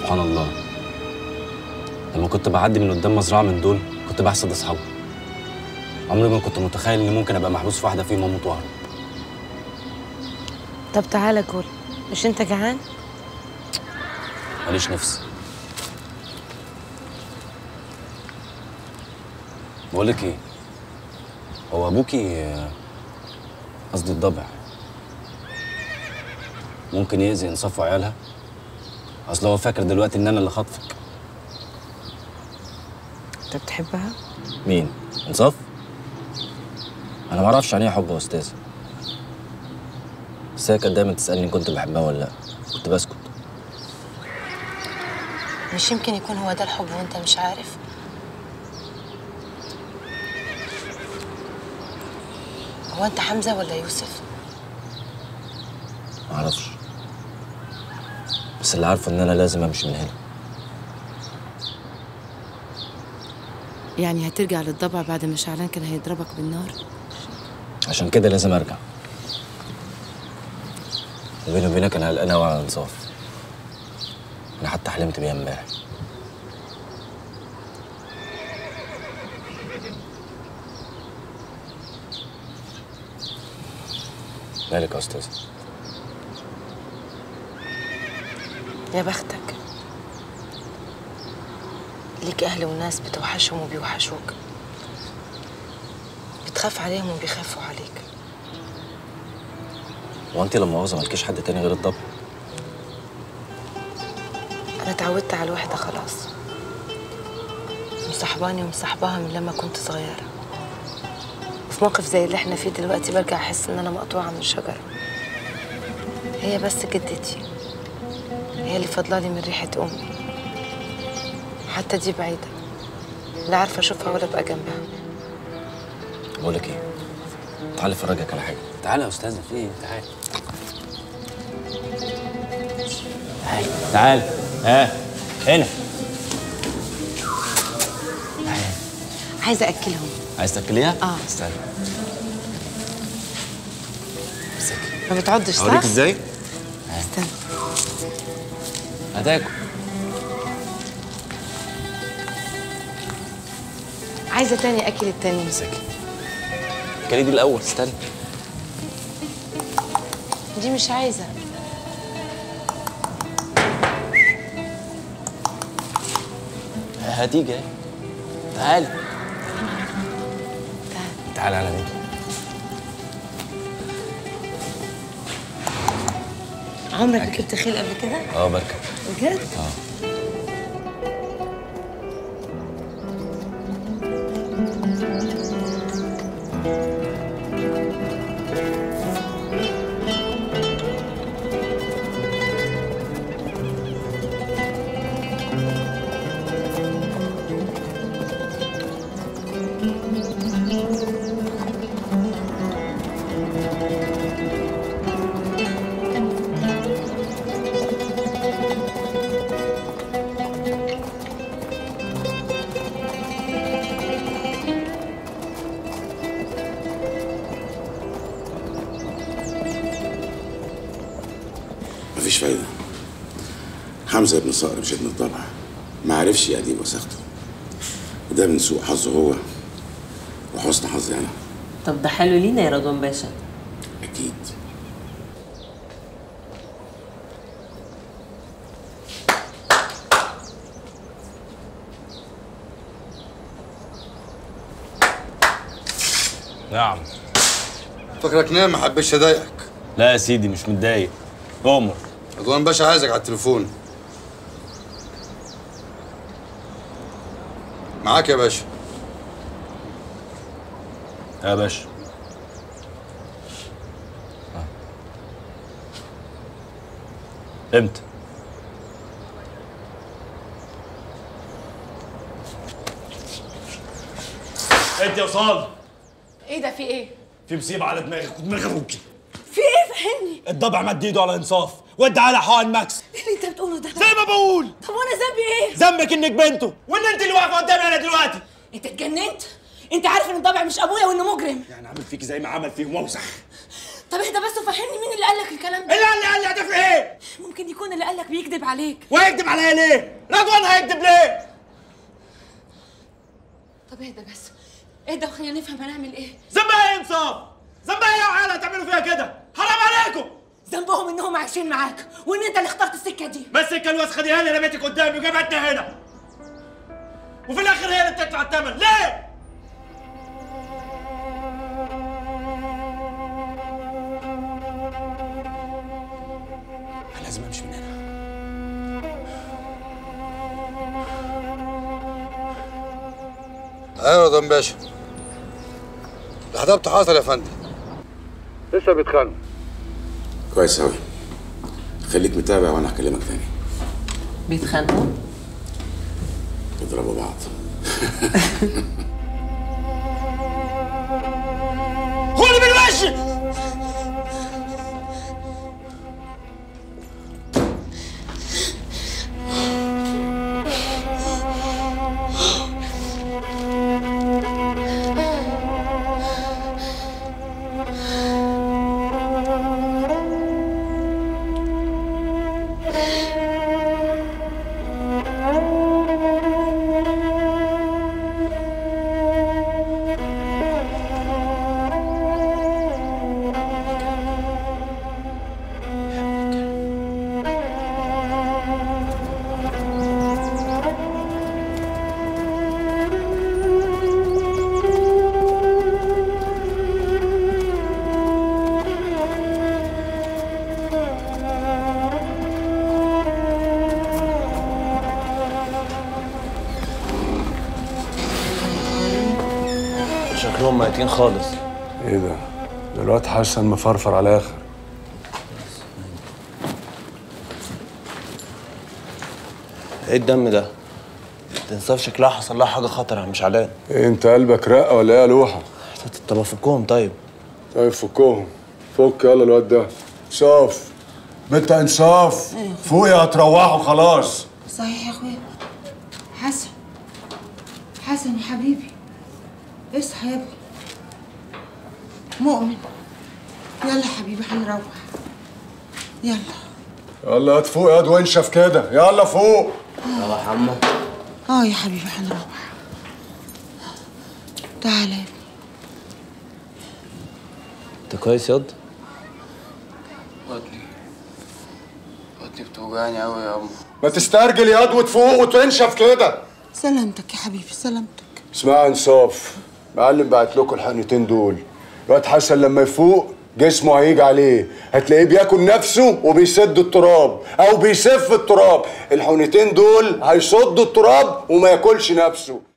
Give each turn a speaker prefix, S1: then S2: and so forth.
S1: سبحان الله لما كنت بعدي من قدام مزرعه من دول كنت بحسد اصحابي عمري ما كنت متخيل اني ممكن ابقى محبوس في واحده فيهم واموت واهرب
S2: طب تعالى كل مش انت جعان
S1: ماليش نفس بقول لك ايه هو ابوكي آه، قصدي الضبع ممكن يأذي انصاف وعيالها اصل هو فاكر دلوقتي ان انا اللي خاطفك
S2: انت بتحبها
S1: مين انصاف انا ما اعرفش يعني ايه حب يا استاذ بس هي كانت دايما تسالني ان كنت بحبها ولا لا كنت بسكت
S2: مش يمكن يكون هو ده الحب وانت مش عارف هو انت حمزه ولا يوسف
S1: ما اعرفش بس اللي عارفه ان انا لازم امشي من هنا
S2: يعني هترجع للضبع بعد ما شعلان كان هيضربك بالنار
S1: عشان كده لازم ارجع وبيني وبينك انا قلقان قوي على انصاف انا حتى حلمت بيها امبارح مالك يا استاذ
S2: يا بختك ليك اهل وناس بتوحشهم وبيوحشوك بتخاف عليهم وبيخافوا عليك
S1: هو انت لما مؤاخذه مالكيش حد تاني غير الضب
S2: انا اتعودت على الوحده خلاص مصاحباني ومصاحباها من لما كنت صغيره في موقف زي اللي احنا فيه دلوقتي برجع احس ان انا مقطوعه من شجره هي بس جدتي هي اللي فضلالي من ريحه امي حتى دي بعيده لا عارفه اشوفها ولا ابقى جنبها
S1: بقول لك ايه تعالى افرجك على حاجه تعالى يا استاذ في ايه تعالى تعالى تعالى ها هنا
S2: عايزه اكلهم
S1: عايز تاكليها؟
S2: آه.
S1: استنى امسكي
S2: ما بتعضش صح
S1: اوريك ازاي؟
S2: استنى
S1: هتاكل
S2: عايزه تاني اكل التاني
S1: امسكي كلي دي الاول استنى
S2: دي مش عايزه
S1: هتيجي اهي تعالي
S2: تعال
S1: تعالى على مين
S2: عمرك ركبت خيل قبل كده
S1: اه بركب
S2: بجد
S1: اه
S3: مفيش فايدة حمزة ابن صقر مش ابن الضبع ما عرفش يأديب وساخته وده من سوء حظه هو وحسن حظي أنا
S4: طب ده حلو لينا يا رضوان باشا
S3: أكيد
S1: نعم
S5: فاكرك نام ما حبيتش اضايقك
S1: لا يا سيدي مش متضايق عمر
S5: رضوان باشا عايزك على التليفون معاك يا باشا
S1: يا باشا آه. امتى
S6: انت يا وصال
S7: ايه ده في ايه؟
S6: في مصيبه على دماغك ودماغ ابوكي
S7: في ايه فهمني؟
S6: الضبع مد ايده على انصاف ودي على حقن ماكس
S7: ايه اللي انت بتقوله ده؟
S6: زي ما بقول
S7: طب وانا ذنبي ايه؟
S6: ذنبك انك بنته وان انت اللي واقفه قدامي انا دلوقتي
S7: انت اتجننت؟ انت عارف ان الضبع مش ابويا وانه مجرم
S6: يعني عامل فيك زي ما عمل فيهم واوسخ
S7: طب اهدى بس وفهمني مين اللي قال لك الكلام ده
S6: اللي قال لي قال لي هتفرق ايه
S7: ممكن يكون اللي قال لك بيكذب عليك
S6: وهيكدب عليا ليه رضوان هيكدب ليه
S7: طب اهدى بس اهدى وخلينا نفهم هنعمل ايه
S6: ذنبها ايه انصاف ذنبها ايه يا عيال تعملوا فيها كده حرام عليكم
S7: ذنبهم انهم عايشين معاك وان انت اللي اخترت السكه دي
S6: بس السكه الوسخه دي هي اللي رميتك قدامي وجابتني هنا وفي الاخر هي اللي بتدفع الثمن ليه
S1: أنا لازم امشي من هنا
S5: ايوه يا رضوان باشا الحضرت حصل يا فندم لسه بيتخانقوا
S3: كويس أوي خليك متابع وأنا هكلمك تاني
S4: بيتخانقوا
S3: بيضربوا بعض
S6: خوني من وشي
S8: شكلهم ميتين خالص
S9: ايه ده؟ ده الواد حسن مفرفر على الاخر
S8: ايه الدم ده؟ تنصاف شكلها حصل لها حاجه خطر يا مش علان
S9: إيه انت قلبك رقه ولا ايه يا لوحه؟
S8: طب افكهم طيب
S9: طيب فكهم فك يلا الواد ده انصاف بنت انصاف فوقي هتروحوا خلاص
S10: صحيح يا اخويا حسن حسن يا حبيبي اصحى يا ابني مؤمن يلا يا حبيبي هنروح يلا
S9: يلا هات فوق يا واد وانشف كده يلا فوق
S8: يلا يا حمو
S10: اه يا حبيبي هنروح تعالى يا ابني
S8: انت كويس ياض؟
S11: بطني بطني بتوجعني قوي يا أم
S9: ما تسترجل يا واد وتفوق وتنشف كده
S10: سلامتك يا حبيبي سلامتك
S9: اسمع يا انصاف معلم بعت لكم الحنتين دول الواد حسن لما يفوق جسمه هيجي عليه هتلاقيه بياكل نفسه وبيسد التراب او بيسف التراب الحنتين دول هيصدوا التراب وما ياكلش نفسه